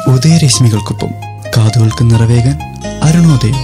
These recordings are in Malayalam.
ഉദയരശ്മികൾക്കൊപ്പം കാതുകൾക്ക് നിറവേകാൻ അരുണോദയം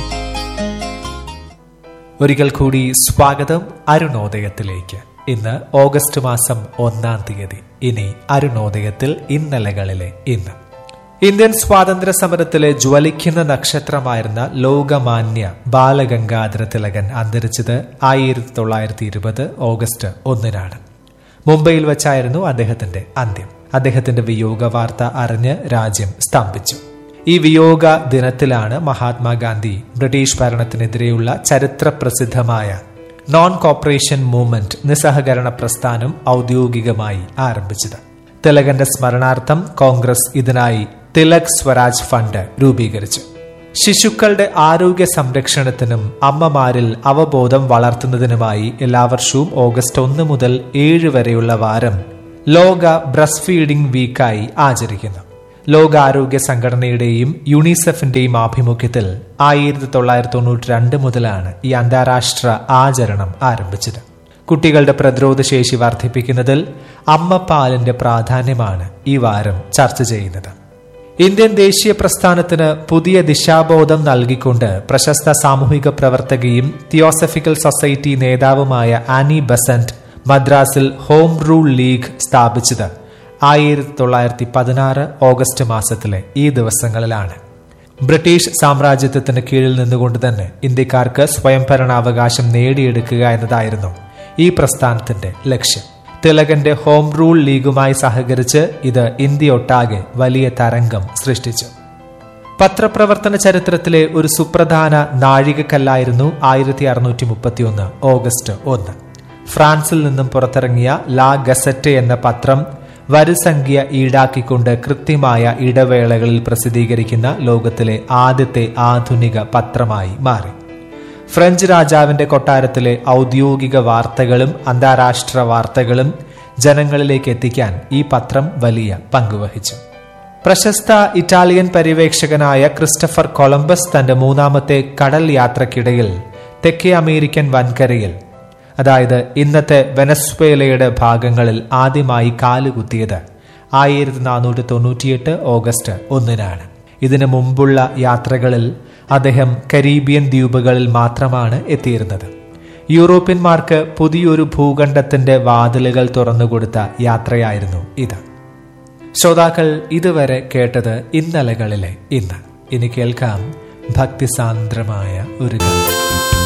ഒരിക്കൽ കൂടി സ്വാഗതം അരുണോദയത്തിലേക്ക് ഇന്ന് ഓഗസ്റ്റ് മാസം ഒന്നാം തീയതി ഇനി അരുണോദയത്തിൽ ഇന്നലകളിലെ ഇന്ന് ഇന്ത്യൻ സ്വാതന്ത്ര്യ സമരത്തിലെ ജ്വലിക്കുന്ന നക്ഷത്രമായിരുന്ന ലോകമാന്യ ബാലഗംഗാധര തിലകൻ അന്തരിച്ചത് ആയിരത്തി തൊള്ളായിരത്തി ഇരുപത് ഓഗസ്റ്റ് ഒന്നിനാണ് മുംബൈയിൽ വെച്ചായിരുന്നു അദ്ദേഹത്തിന്റെ അന്ത്യം അദ്ദേഹത്തിന്റെ വിയോഗ വാർത്ത അറിഞ്ഞ് രാജ്യം സ്തംഭിച്ചു ഈ വിയോഗ ദിനത്തിലാണ് മഹാത്മാഗാന്ധി ബ്രിട്ടീഷ് ഭരണത്തിനെതിരെയുള്ള ചരിത്ര പ്രസിദ്ധമായ നോൺ കോപ്പറേഷൻ മൂവ്മെന്റ് നിസ്സഹകരണ പ്രസ്ഥാനം ഔദ്യോഗികമായി ആരംഭിച്ചത് തിലകന്റെ സ്മരണാർത്ഥം കോൺഗ്രസ് ഇതിനായി തിലക് സ്വരാജ് ഫണ്ട് രൂപീകരിച്ചു ശിശുക്കളുടെ ആരോഗ്യ സംരക്ഷണത്തിനും അമ്മമാരിൽ അവബോധം വളർത്തുന്നതിനുമായി എല്ലാ വർഷവും ഓഗസ്റ്റ് ഒന്ന് മുതൽ ഏഴ് വരെയുള്ള വാരം ലോക ബ്രസ്റ്റ് ഫീഡിംഗ് വീക്കായി ആചരിക്കുന്നു ലോകാരോഗ്യ സംഘടനയുടെയും യുണിസെഫിന്റെയും ആഭിമുഖ്യത്തിൽ ആയിരത്തി തൊള്ളായിരത്തി തൊണ്ണൂറ്റി രണ്ട് മുതലാണ് ഈ അന്താരാഷ്ട്ര ആചരണം ആരംഭിച്ചത് കുട്ടികളുടെ പ്രതിരോധ ശേഷി വർദ്ധിപ്പിക്കുന്നതിൽ അമ്മപ്പാലിന്റെ പ്രാധാന്യമാണ് ഈ വാരം ചർച്ച ചെയ്യുന്നത് ഇന്ത്യൻ ദേശീയ പ്രസ്ഥാനത്തിന് പുതിയ ദിശാബോധം നൽകിക്കൊണ്ട് പ്രശസ്ത സാമൂഹിക പ്രവർത്തകയും തിയോസഫിക്കൽ സൊസൈറ്റി നേതാവുമായ ആനി ബസന്റ് മദ്രാസിൽ ഹോം റൂൾ ലീഗ് സ്ഥാപിച്ചത് ആയിരത്തി തൊള്ളായിരത്തി പതിനാറ് ഓഗസ്റ്റ് മാസത്തിലെ ഈ ദിവസങ്ങളിലാണ് ബ്രിട്ടീഷ് സാമ്രാജ്യത്വത്തിന് കീഴിൽ നിന്നുകൊണ്ട് തന്നെ ഇന്ത്യക്കാർക്ക് സ്വയംഭരണാവകാശം നേടിയെടുക്കുക എന്നതായിരുന്നു ഈ പ്രസ്ഥാനത്തിന്റെ ലക്ഷ്യം തിലകന്റെ ഹോം റൂൾ ലീഗുമായി സഹകരിച്ച് ഇത് ഇന്ത്യയൊട്ടാകെ വലിയ തരംഗം സൃഷ്ടിച്ചു പത്രപ്രവർത്തന ചരിത്രത്തിലെ ഒരു സുപ്രധാന നാഴികക്കല്ലായിരുന്നു ആയിരത്തി അറുന്നൂറ്റി മുപ്പത്തിയൊന്ന് ഓഗസ്റ്റ് ഒന്ന് ഫ്രാൻസിൽ നിന്നും പുറത്തിറങ്ങിയ ലാ ഗസറ്റ് എന്ന പത്രം വരിസംഖ്യ ഈടാക്കിക്കൊണ്ട് കൃത്യമായ ഇടവേളകളിൽ പ്രസിദ്ധീകരിക്കുന്ന ലോകത്തിലെ ആദ്യത്തെ ആധുനിക പത്രമായി മാറി ഫ്രഞ്ച് രാജാവിന്റെ കൊട്ടാരത്തിലെ ഔദ്യോഗിക വാർത്തകളും അന്താരാഷ്ട്ര വാർത്തകളും ജനങ്ങളിലേക്ക് എത്തിക്കാൻ ഈ പത്രം വലിയ പങ്കുവഹിച്ചു പ്രശസ്ത ഇറ്റാലിയൻ പര്യവേക്ഷകനായ ക്രിസ്റ്റഫർ കൊളംബസ് തന്റെ മൂന്നാമത്തെ കടൽ യാത്രക്കിടയിൽ തെക്കേ അമേരിക്കൻ വൻകരയിൽ അതായത് ഇന്നത്തെ വെനസ്വേലയുടെ ഭാഗങ്ങളിൽ ആദ്യമായി കാലുകുത്തിയത് ആയിരത്തി നാനൂറ്റി തൊണ്ണൂറ്റിയെട്ട് ഓഗസ്റ്റ് ഒന്നിനാണ് ഇതിനു മുമ്പുള്ള യാത്രകളിൽ അദ്ദേഹം കരീബിയൻ ദ്വീപുകളിൽ മാത്രമാണ് എത്തിയിരുന്നത് യൂറോപ്യന്മാർക്ക് പുതിയൊരു ഭൂഖണ്ഡത്തിന്റെ വാതിലുകൾ തുറന്നുകൊടുത്ത യാത്രയായിരുന്നു ഇത് ശ്രോതാക്കൾ ഇതുവരെ കേട്ടത് ഇന്നലകളിലെ ഇന്ന് ഇനി കേൾക്കാം ഭക്തിസാന്ദ്രമായ ഒരു ഗാനം